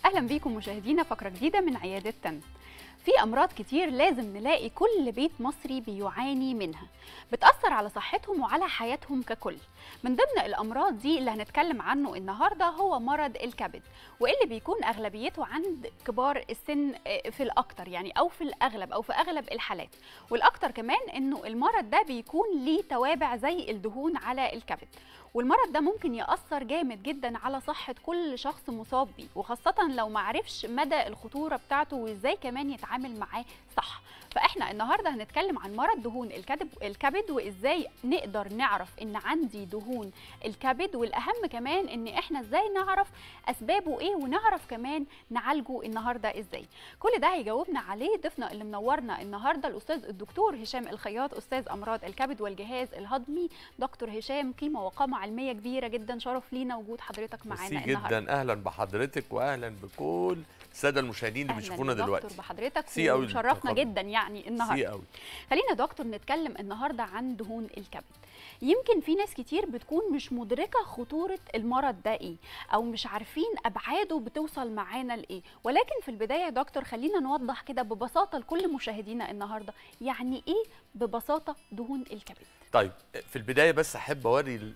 اهلا بيكم مشاهدينا فقره جديده من عياده تن في امراض كتير لازم نلاقي كل بيت مصري بيعاني منها بتاثر على صحتهم وعلى حياتهم ككل من ضمن الامراض دي اللي هنتكلم عنه النهارده هو مرض الكبد واللي بيكون اغلبيته عند كبار السن في الاكتر يعني او في الاغلب او في اغلب الحالات والاكتر كمان انه المرض ده بيكون ليه توابع زي الدهون على الكبد والمرض ده ممكن يأثر جامد جدا على صحة كل شخص مصاب بيه وخاصة لو معرفش مدى الخطورة بتاعته وازاي كمان يتعامل معاه صح فاحنا النهاردة هنتكلم عن مرض دهون الكبد, الكبد وازاي نقدر نعرف ان عندي دهون الكبد والاهم كمان ان احنا ازاي نعرف اسبابه ايه ونعرف كمان نعالجه النهاردة ازاي كل ده هيجاوبنا عليه ضيفنا اللي منورنا النهاردة الاستاذ الدكتور هشام الخياط استاذ امراض الكبد والجهاز الهضمي دكتور هشام قيمة وقامة علميه كبيره جدا شرف لينا وجود حضرتك معانا النهارده جدا اهلا بحضرتك واهلا بكل الساده المشاهدين اللي بيشوفونا دلوقتي دكتور بحضرتك وشرفنا جدا يعني النهارده خلينا دكتور نتكلم النهارده عن دهون الكبد يمكن في ناس كتير بتكون مش مدركه خطوره المرض ده ايه او مش عارفين ابعاده بتوصل معانا لايه ولكن في البدايه يا دكتور خلينا نوضح كده ببساطه لكل مشاهدينا النهارده يعني ايه ببساطه دهون الكبد طيب في البدايه بس احب اوري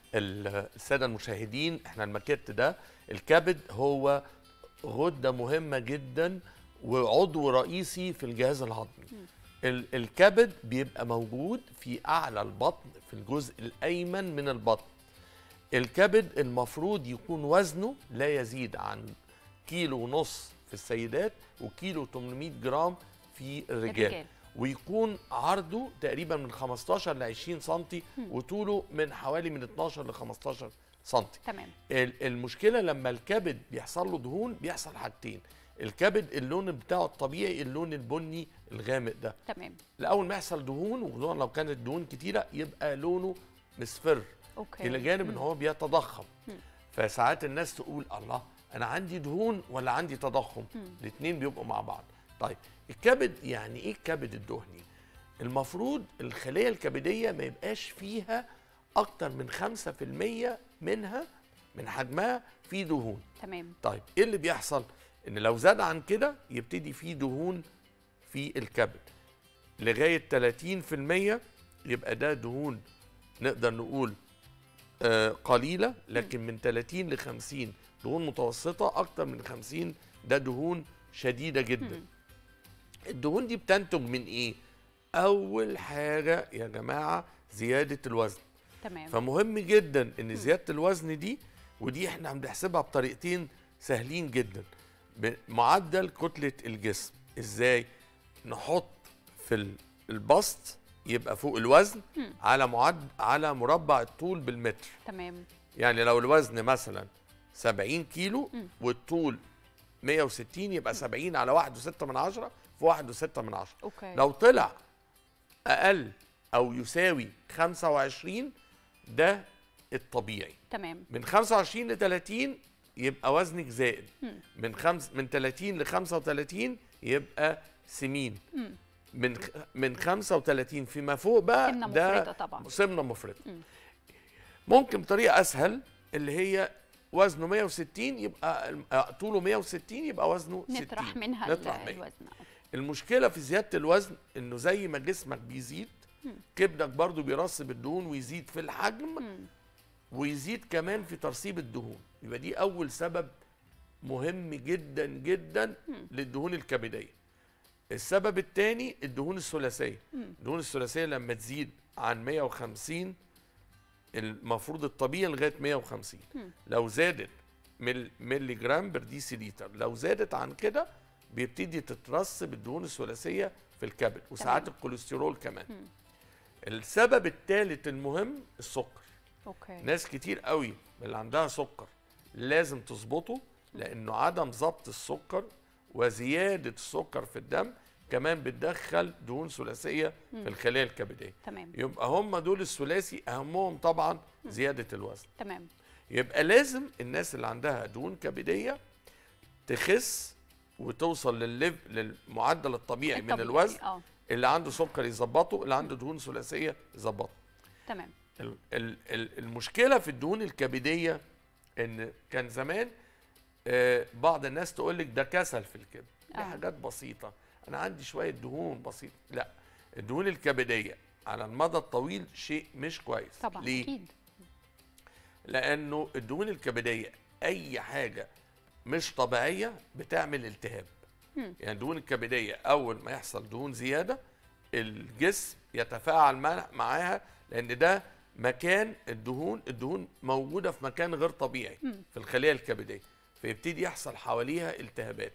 الساده المشاهدين احنا الماكيت ده الكبد هو غده مهمه جدا وعضو رئيسي في الجهاز الهضمي الكبد بيبقى موجود في اعلى البطن في الجزء الايمن من البطن الكبد المفروض يكون وزنه لا يزيد عن كيلو ونص في السيدات وكيلو 800 جرام في الرجال, الرجال. ويكون عرضه تقريبا من 15 ل 20 سم وطوله من حوالي من 12 ل 15 سم تمام المشكله لما الكبد بيحصل له دهون بيحصل حاجتين الكبد اللون بتاعه الطبيعي اللون البني الغامق ده تمام الاول ما يحصل دهون وخصوصا لو كانت دهون كتيره يبقى لونه مصفر اوكي الى جانب ان هو بيتضخم مم. فساعات الناس تقول الله انا عندي دهون ولا عندي تضخم الاثنين بيبقوا مع بعض طيب الكبد يعني ايه الكبد الدهني المفروض الخليه الكبديه ما يبقاش فيها اكتر من 5% منها من حجمها في دهون تمام طيب ايه اللي بيحصل ان لو زاد عن كده يبتدي في دهون في الكبد لغايه 30% يبقى ده دهون نقدر نقول آه قليله لكن من 30 ل 50 دهون متوسطه اكتر من 50 ده دهون شديده جدا الدهون دي بتنتج من ايه اول حاجه يا جماعه زياده الوزن تمام فمهم جدا ان زياده الوزن دي ودي احنا بنحسبها بطريقتين سهلين جدا معدل كتله الجسم ازاي نحط في البسط يبقى فوق الوزن م. على معد على مربع الطول بالمتر تمام يعني لو الوزن مثلا 70 كيلو م. والطول 160 يبقى 70 على 1.6 من عشرة في 1.6 من عشرة أوكي. لو طلع أقل أو يساوي 25 ده الطبيعي تمام من 25 ل 30 يبقى وزنك زائد مم. من خمس من 30 ل 35 يبقى سمين مم. من خ- من 35 فيما فوق بقى سمنة ده مفرطة طبعا. سمنه مفرطه مم. ممكن بطريقه اسهل اللي هي وزنه 160 يبقى الم- آه، طوله 160 يبقى وزنه 60 نطرح منها نطرح ال- منها. الوزن المشكله في زياده الوزن انه زي ما جسمك بيزيد مم. كبدك برضو بيرسب الدهون ويزيد في الحجم مم. ويزيد كمان في ترسيب الدهون يبقى دي اول سبب مهم جدا جدا مم. للدهون الكبديه السبب الثاني الدهون الثلاثيه مم. الدهون الثلاثيه لما تزيد عن 150 المفروض الطبيعي لغايه 150 مم. لو زادت مل ملي جرام بر ديسيليتر لو زادت عن كده بيبتدي تترسب الدهون الثلاثيه في الكبد وساعات تمام. الكوليسترول كمان مم. السبب الثالث المهم السكر اوكي ناس كتير قوي من اللي عندها سكر لازم تظبطه لانه عدم ضبط السكر وزياده السكر في الدم كمان بتدخل دهون ثلاثيه في الخلايا الكبديه تمام يبقى هم دول الثلاثي اهمهم طبعا زياده الوزن تمام يبقى لازم الناس اللي عندها دهون كبديه تخس وتوصل للليف للمعدل الطبيعي, من الطبيعي، الوزن اه اللي عنده سكر يظبطه اللي عنده دهون ثلاثيه يظبطه تمام ال- ال- ال- المشكله في الدهون الكبديه ان كان زمان آه بعض الناس تقول لك ده كسل في الكبد دي آه. حاجات بسيطه انا عندي شويه دهون بسيطه لا الدهون الكبديه على المدى الطويل شيء مش كويس طبعا ليه اكيد لانه الدهون الكبديه اي حاجه مش طبيعيه بتعمل التهاب مم. يعني الدهون الكبديه اول ما يحصل دهون زياده الجسم يتفاعل مع- معاها لان ده مكان الدهون الدهون موجوده في مكان غير طبيعي مم. في الخليه الكبديه فيبتدي يحصل حواليها التهابات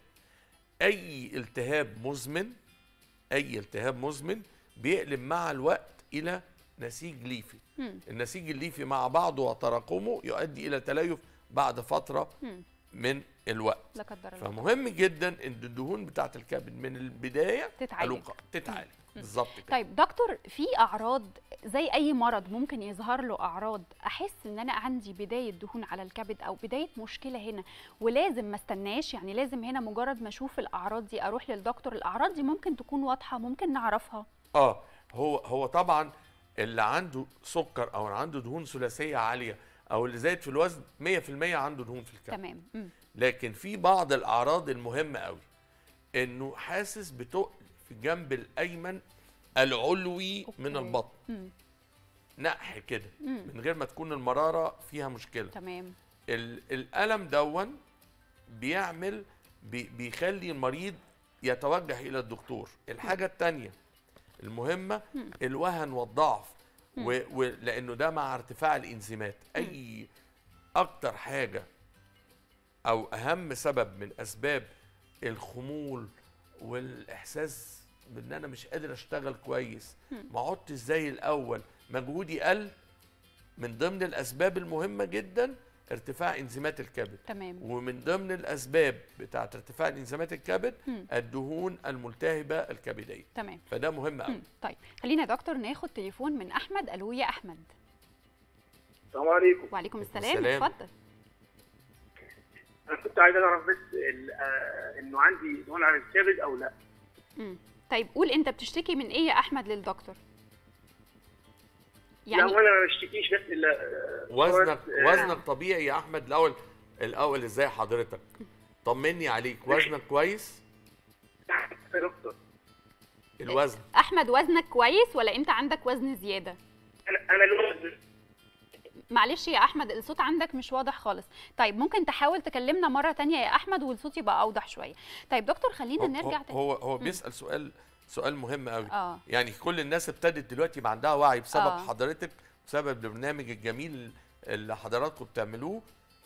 اي التهاب مزمن اي التهاب مزمن بيقلب مع الوقت الى نسيج ليفي مم. النسيج الليفي مع بعضه وتراكمه يؤدي الى تليف بعد فتره مم. من الوقت لا قدر الله فمهم جدا ان الدهون بتاعه الكبد من البدايه تتعالج. الوقا- تتعالج بالظبط كده طيب دكتور في اعراض زي اي مرض ممكن يظهر له اعراض احس ان انا عندي بدايه دهون على الكبد او بدايه مشكله هنا ولازم ما استناش يعني لازم هنا مجرد ما اشوف الاعراض دي اروح للدكتور الاعراض دي ممكن تكون واضحه ممكن نعرفها اه هو هو طبعا اللي عنده سكر او اللي عنده دهون ثلاثيه عاليه او اللي زايد في الوزن 100% عنده دهون في الكبد تمام مم. لكن في بعض الاعراض المهمه قوي انه حاسس بتقل في الجنب الايمن العلوي من أوكي. البطن مم. نقح كده مم. من غير ما تكون المراره فيها مشكله تمام ال- الالم دون بيعمل بي بيخلي المريض يتوجه الى الدكتور الحاجه الثانيه المهمه مم. الوهن والضعف مم. و- و- لانه ده مع ارتفاع الانزيمات اي اكتر حاجه او اهم سبب من اسباب الخمول والاحساس بان انا مش قادر اشتغل كويس مم. ما عدتش زي الاول مجهودي قل من ضمن الاسباب المهمه جدا ارتفاع انزيمات الكبد تمام ومن ضمن الاسباب بتاعت ارتفاع انزيمات الكبد مم. الدهون الملتهبه الكبديه تمام فده مهم قوي مم. طيب خلينا يا دكتور ناخد تليفون من احمد الو يا احمد السلام عليكم وعليكم السلام السلام. اتفضل انا كنت عايز اعرف بس ال- آه، انه عندي دهون على الكبد او لا مم. طيب قول انت بتشتكي من ايه يا احمد للدكتور لا يعني وانا ما بشتكيش بس الا آه، وزنك آه، وزنك طبيعي يا احمد الاول الاول ازاي حضرتك طمني عليك وزنك كويس يا دكتور الوزن احمد وزنك كويس ولا انت عندك وزن زياده انا انا الوزن معلش يا احمد الصوت عندك مش واضح خالص طيب ممكن تحاول تكلمنا مره تانية يا احمد والصوت يبقى اوضح شويه طيب دكتور خلينا هو نرجع تاني هو هو بيسال سؤال سؤال مهم قوي اه يعني كل الناس ابتدت دلوقتي يبقى عندها وعي بسبب آه. حضرتك بسبب البرنامج الجميل اللي حضراتكم بتعملوه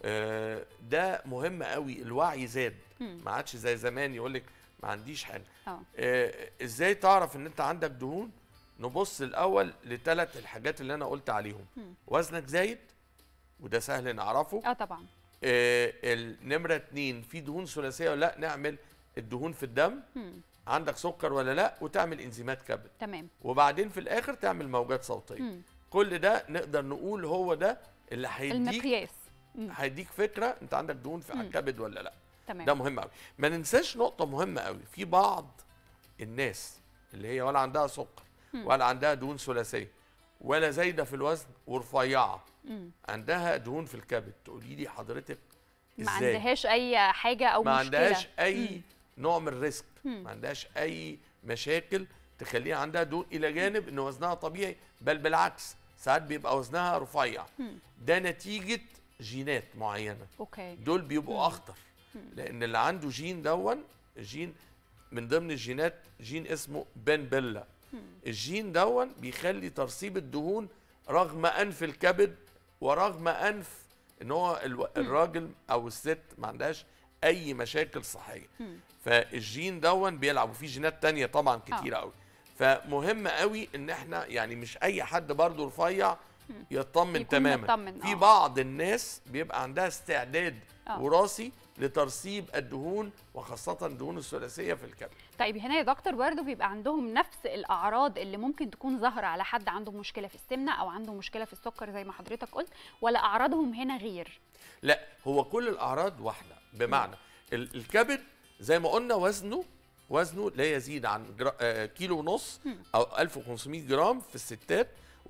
آه، ده مهم قوي الوعي زاد مم. ما عادش زي زمان يقول لك ما عنديش حاجه اه آه، ازاي تعرف ان انت عندك دهون نبص الاول لثلاث الحاجات اللي انا قلت عليهم مم. وزنك زايد وده سهل نعرفه اه طبعا آه، النمره اتنين في دهون ثلاثيه ولا لا نعمل الدهون في الدم مم. عندك سكر ولا لا وتعمل انزيمات كبد تمام وبعدين في الاخر تعمل موجات صوتيه مم. كل ده نقدر نقول هو ده اللي هيديك المقياس مم. هيديك فكره انت عندك دهون في مم. الكبد ولا لا تمام ده مهم قوي ما ننساش نقطه مهمه قوي في بعض الناس اللي هي ولا عندها سكر مم. ولا عندها دهون ثلاثيه ولا زايده في الوزن ورفيعه مم. عندها دهون في الكبد تقولي لي حضرتك ما ازاي عندهاش اي حاجه او ما مشكله عندهاش اي نوع من الريسك مم. ما عندهاش اي مشاكل تخليها عندها دهون الى جانب ان وزنها طبيعي بل بالعكس ساعات بيبقى وزنها رفيع مم. ده نتيجه جينات معينه اوكي دول بيبقوا اخطر لان اللي عنده جين دون الجين من ضمن الجينات جين اسمه بن بيلا الجين دون بيخلي ترسيب الدهون رغم انف الكبد ورغم انف ان هو الو- الراجل او الست ما عندهاش اي مشاكل صحيه مم. فالجين دون بيلعب وفي جينات تانية طبعا كتيرة قوي فمهم قوي ان احنا يعني مش اي حد برضه رفيع يطمن يكون تماما مطمن، في آه. بعض الناس بيبقى عندها استعداد آه. وراثي لترسيب الدهون وخاصة الدهون الثلاثية في الكبد طيب هنا يا دكتور برضه بيبقى عندهم نفس الاعراض اللي ممكن تكون ظاهره على حد عنده مشكله في السمنه او عنده مشكله في السكر زي ما حضرتك قلت ولا اعراضهم هنا غير لا هو كل الاعراض واحده بمعنى ال- الكبد زي ما قلنا وزنه وزنه لا يزيد عن جرا... آه كيلو ونص مم. او 1500 جرام في الستات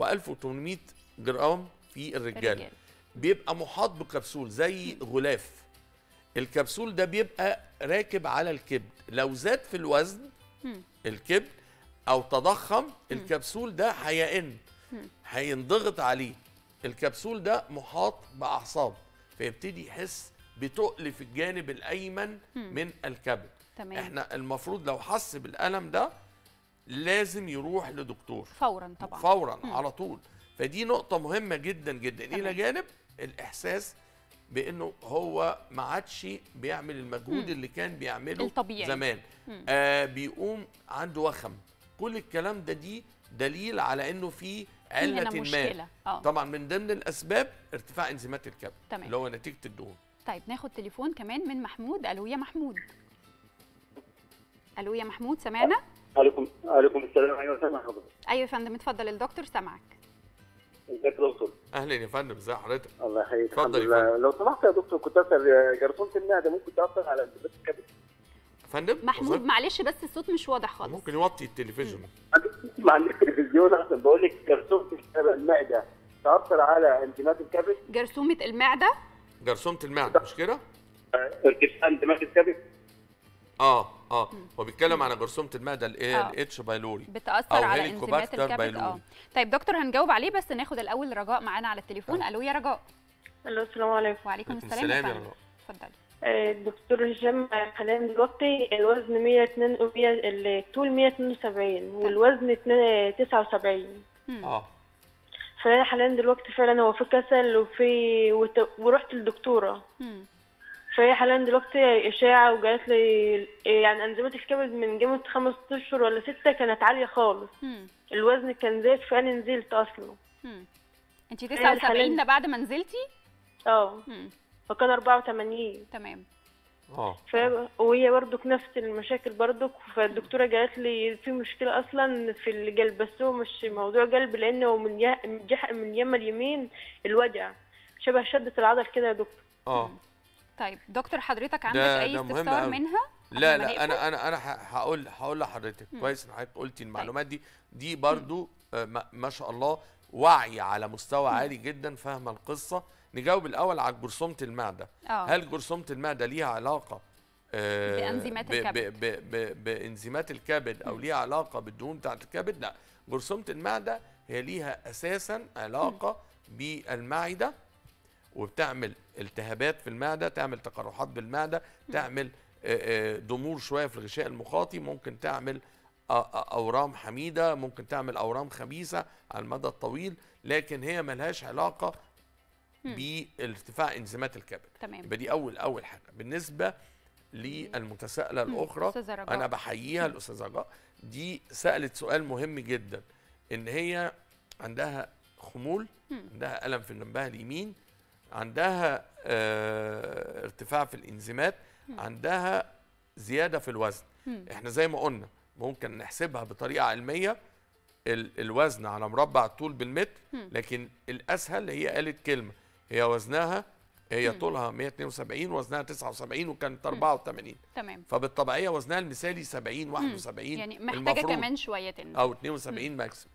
و1800 جرام في الرجاله الرجال بيبقى محاط بكبسول زي غلاف الكبسول ده بيبقى راكب على الكبد لو زاد في الوزن مم. الكبد او تضخم الكبسول ده هيئن هينضغط عليه الكبسول ده محاط باعصاب فيبتدي يحس بتقل في الجانب الايمن من الكبد تمام احنا المفروض لو حس بالالم ده لازم يروح لدكتور فورا طبعا فورا على طول فدي نقطة مهمة جدا جدا تمام. إلى جانب الإحساس بأنه هو ما عادش بيعمل المجهود اللي كان بيعمله الطبيعي. زمان آه بيقوم عنده وخم كل الكلام ده دي دليل على أنه في علة هنا ما مشكلة. آه. طبعا من ضمن الأسباب ارتفاع إنزيمات الكبد تمام. اللي هو نتيجة الدهون طيب ناخد تليفون كمان من محمود الو يا محمود الو يا محمود سمعنا عليكم عليكم السلام ايوه سامع حضرتك ايوه يا فندم اتفضل الدكتور سامعك ازيك يا دكتور أهلا يا فندم إزي حضرتك الله يحييك اتفضل الحمد يا لله لو سمحت يا دكتور كنت اسال جرثومه المعده ممكن تاثر على انتباه الكبد فندم محمود وصلت؟ معلش بس الصوت مش واضح خالص ممكن يوطي التلفزيون ما عندي التلفزيون احسن بقول لك جرثومه المعده تاثر على انتماء الكبد جرثومة المعدة جرثومة المعدة مش كده؟ آه، ارتفاع انتماء الكبد اه اه هو بيتكلم على جرثومه المعده اللي هي آه. الاتش بايلوري بتأثر أو على هيليكوباكتر انزيمات الكبد بايلوري. اه طيب دكتور هنجاوب عليه بس ناخد الاول رجاء معانا على التليفون الو يا رجاء الو السلام عليكم وعليكم عليكم السلام يا السلام يا فندم رجاء. اتفضلي آه، الدكتور هشام آه، حاليا دلوقتي الوزن 102 100 الطول 172 والوزن 2 79 مم. اه فأنا حاليا دلوقتي فعلا هو في كسل وفي وت- ورحت للدكتورة مم. فهي حاليا دلوقتي إشاعة وقالت لي يعني أنزيمات الكبد من قيمة خمس أشهر ولا ستة كانت عالية خالص مم. الوزن كان زايد فأنا نزلت أصلا مم. انت هي 79 الحالية- ده بعد ما نزلتي اه مم. فكان 84 تمام اه ف- وهي برضك نفس المشاكل برضك فالدكتورة قالت لي في مشكلة أصلا في القلب بس هو مش موضوع قلب لأنه من يه... من, جح... من يم اليمين الوجع شبه شدة العضل كده يا دكتور اه طيب دكتور حضرتك عندك ده- اي ده مهم استفسار أوي. منها لا قبل ما لا نقفل؟ انا انا انا ه- هقول هقول لحضرتك كويس ان حضرتك قلتي المعلومات دي دي برضو آه، ما, ما شاء الله وعي على مستوى عالي جدا فاهمه القصه نجاوب الاول على جرثومه المعده اه هل جرثومه المعده ليها علاقه آه، بأنزيمات ب- الكبد. ب- ب- ب- بانزيمات الكبد او ليها علاقه بالدهون بتاعه الكبد لا جرثومه المعده هي ليها اساسا علاقه بالمعده وبتعمل التهابات في المعده تعمل تقرحات بالمعده تعمل آه، آه، ضمور شويه في الغشاء المخاطي ممكن تعمل آه، آه، اورام حميده ممكن تعمل اورام خبيثه على المدى الطويل لكن هي ملهاش علاقه بارتفاع انزيمات الكبد تمام يبقى دي اول اول حاجه بالنسبه للمتسائله مم. الاخرى أستاذة رجاء. انا بحييها الاستاذه رجاء دي سالت سؤال مهم جدا ان هي عندها خمول عندها الم في جنبها اليمين عندها آه ارتفاع في الانزيمات عندها زياده في الوزن مم. احنا زي ما قلنا ممكن نحسبها بطريقه علميه ال- الوزن على مربع الطول بالمتر لكن الاسهل هي قالت كلمه هي وزنها هي طولها 172 وزنها 79 وكانت 84 تمام فبالطبيعيه وزنها المثالي 70 71 يعني محتاجه المفروض. كمان شويه تنزل او 72 ماكسيم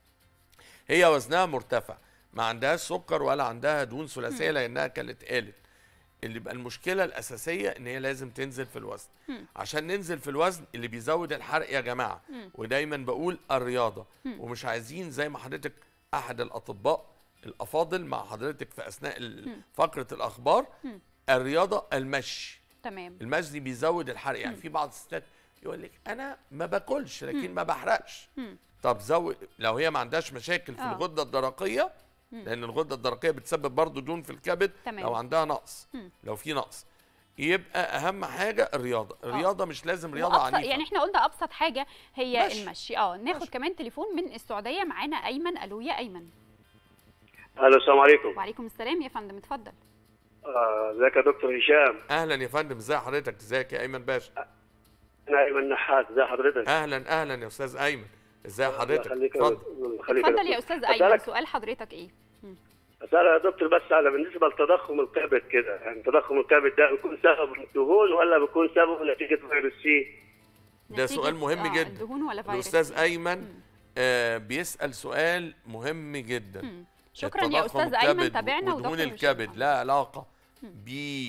هي وزنها مرتفع ما عندهاش سكر ولا عندها دهون ثلاثيه لانها كانت قالت اللي يبقى المشكله الاساسيه ان هي لازم تنزل في الوزن عشان ننزل في الوزن اللي بيزود الحرق يا جماعه ودايما بقول الرياضه ومش عايزين زي ما حضرتك احد الاطباء الافاضل مع حضرتك في اثناء ال- فقره الاخبار الرياضه المشي تمام المشي بيزود الحرق يعني في بعض الستات يقول لك انا ما باكلش لكن ما بحرقش طب زود لو هي ما عندهاش مشاكل في آه. الغده الدرقيه لان الغده الدرقيه بتسبب برضه دهون في الكبد تمام. لو عندها نقص لو في نقص يبقى اهم حاجه الرياضه الرياضه مش لازم رياضه وأبسط عنيفه يعني احنا قلنا ابسط حاجه هي مشي. المشي اه ناخد مشي. كمان تليفون من السعوديه معانا ايمن الو يا ايمن الو السلام عليكم وعليكم السلام يا فندم اتفضل آه، ازيك يا دكتور هشام اهلا يا فندم ازي حضرتك ازيك يا ايمن باشا انا ايمن نحاس ازي حضرتك اهلا اهلا يا استاذ ايمن ازي الله حضرتك يخليك يا اتفضل دكتور. الله يخليك اتفضل يا دكتور. استاذ ايمن أسألك سؤال حضرتك ايه أسأل يا دكتور بس على بالنسبة لتضخم الكبد كده يعني تضخم الكبد ده بيكون سبب الدهون ولا بيكون سبب نتيجة فيروس سي؟ ده نتيجة- سؤال مهم آه، جدا الدهون ولا فيروس الاستاذ ايمن آه بيسال سؤال مهم جدا شكرا يا التضخم استاذ ايمن الكبد تابعنا ودهون ودكتور الكبد هشام. لا علاقه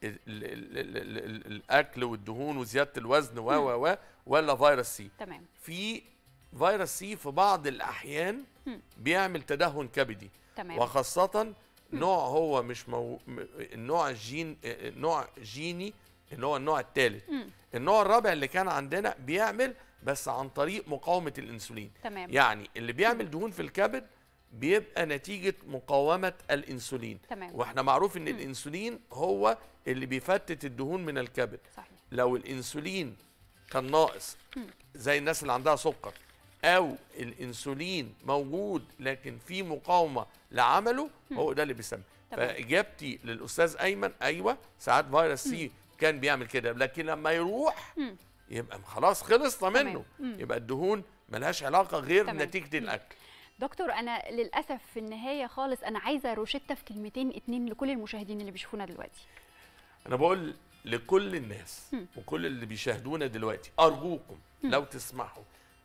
ال ال ال ال ال الاكل والدهون وزياده الوزن و و و ولا فيروس سي تمام في فيروس سي في بعض الاحيان مم. بيعمل تدهن كبدي تمام وخاصة نوع هو مش مو... م- النوع الجين نوع جيني اللي هو النوع الثالث مم. النوع الرابع اللي كان عندنا بيعمل بس عن طريق مقاومة الأنسولين تمام يعني اللي بيعمل دهون في الكبد بيبقى نتيجة مقاومة الأنسولين تمام واحنا معروف ان الأنسولين هو اللي بيفتت الدهون من الكبد صحيح لو الانسولين كان ناقص مم. زي الناس اللي عندها سكر او الانسولين موجود لكن في مقاومه لعمله هو ده اللي بيسمى تمام. فاجابتي للاستاذ ايمن ايوه ساعات فيروس سي كان بيعمل كده لكن لما يروح مم. يبقى خلاص خلصنا تمام. منه مم. يبقى الدهون ملهاش علاقه غير تمام. نتيجه الاكل دكتور انا للاسف في النهايه خالص انا عايزه روشته في كلمتين اتنين لكل المشاهدين اللي بيشوفونا دلوقتي انا بقول لكل الناس مم. وكل اللي بيشاهدونا دلوقتي ارجوكم مم. لو تسمحوا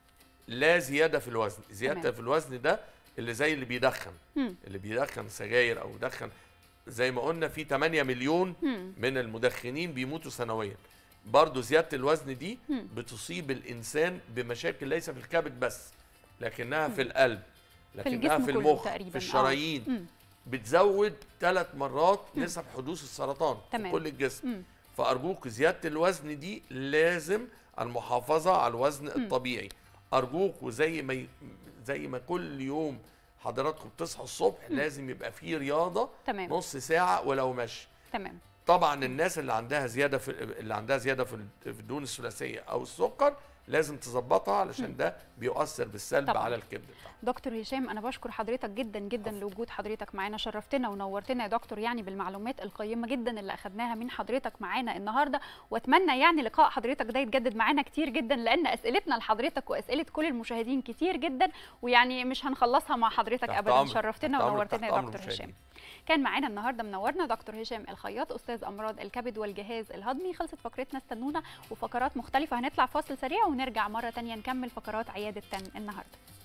لا زياده في الوزن زياده تمام. في الوزن ده اللي زي اللي بيدخن مم. اللي بيدخن سجاير او يدخن زي ما قلنا في 8 مليون مم. من المدخنين بيموتوا سنويا برضه زياده الوزن دي مم. بتصيب الانسان بمشاكل ليس في الكبد بس لكنها في القلب لكنها الجسم في كله المخ تقريباً. في آه. الشرايين مم. بتزود ثلاث مرات نسب حدوث السرطان تمام. في كل الجسم مم. فارجوك زياده الوزن دي لازم المحافظه على الوزن الطبيعي ارجوك وزي ما ي... زي ما كل يوم حضراتكم بتصحوا الصبح لازم يبقى فيه رياضه تمام نص ساعه ولو مشي تمام طبعا الناس اللي عندها زياده في اللي عندها زياده في في الدهون الثلاثيه او السكر لازم تظبطها علشان ده بيؤثر بالسلب طبعاً. على الكبد بتاعها دكتور هشام انا بشكر حضرتك جدا جدا لوجود حضرتك معانا شرفتنا ونورتنا يا دكتور يعني بالمعلومات القيمه جدا اللي اخذناها من حضرتك معانا النهارده واتمنى يعني لقاء حضرتك ده يتجدد معانا كتير جدا لان اسئلتنا لحضرتك واسئله كل المشاهدين كتير جدا ويعني مش هنخلصها مع حضرتك تحت ابدا أمرك، شرفتنا تحت أمرك، ونورتنا تحت يا أمر دكتور المشاهدين. هشام كان معانا النهارده منورنا دكتور هشام الخياط استاذ امراض الكبد والجهاز الهضمي خلصت فقرتنا استنونا وفقرات مختلفه هنطلع فاصل سريع ونرجع مره تانية نكمل فقرات عياده تن النهارده